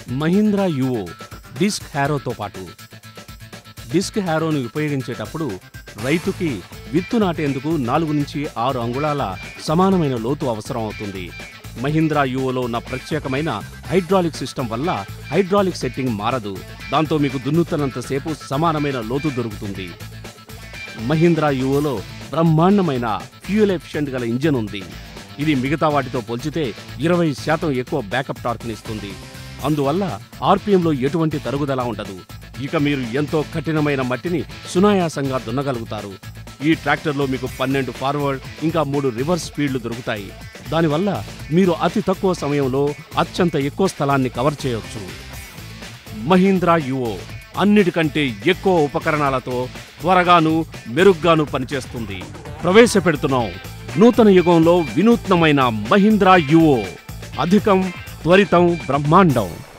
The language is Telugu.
మహీంద్రా యువో డిస్క్ హ్యారోతో పాటు డిస్క్ హ్యారోను ఉపయోగించేటప్పుడు రైతుకి విత్తు నాటేందుకు నాలుగు నుంచి ఆరు అంగుళాల సమానమైన లోతు అవసరం అవుతుంది మహీంద్రా యువోలో ఉన్న ప్రత్యేకమైన హైడ్రాలిక్ సిస్టమ్ వల్ల హైడ్రాలిక్ సెట్టింగ్ మారదు దాంతో మీకు దున్నుతున్నంతసేపు సమానమైన లోతు దొరుకుతుంది మహీంద్రా యువోలో బ్రహ్మాండమైన ఫ్యూయల్ ఎఫిషియెంట్ గల ఇంజన్ ఉంది ఇది మిగతా వాటితో పోల్చితే ఇరవై శాతం ఎక్కువ బ్యాకప్ టార్క్ని ఇస్తుంది అందువల్ల ఆర్పిఎంలో ఎటువంటి తరుగుదల ఉండదు ఇక మీరు ఎంతో కఠినమైన మట్టిని సునాయాసంగా దున్నగలుగుతారు ఈ ట్రాక్టర్లో మీకు పన్నెండు ఫార్వర్డ్ ఇంకా మూడు రివర్స్ స్పీడ్లు దొరుకుతాయి దానివల్ల మీరు అతి తక్కువ సమయంలో అత్యంత ఎక్కువ స్థలాన్ని కవర్ చేయొచ్చు మహీంద్రా యువో అన్నిటికంటే ఎక్కువ ఉపకరణాలతో త్వరగాను మెరుగ్గాను పనిచేస్తుంది ప్రవేశపెడుతున్నాం నూతన యుగంలో వినూత్నమైన మహీంద్రా యువో అధికం త్వరితం బ్రహ్మాండం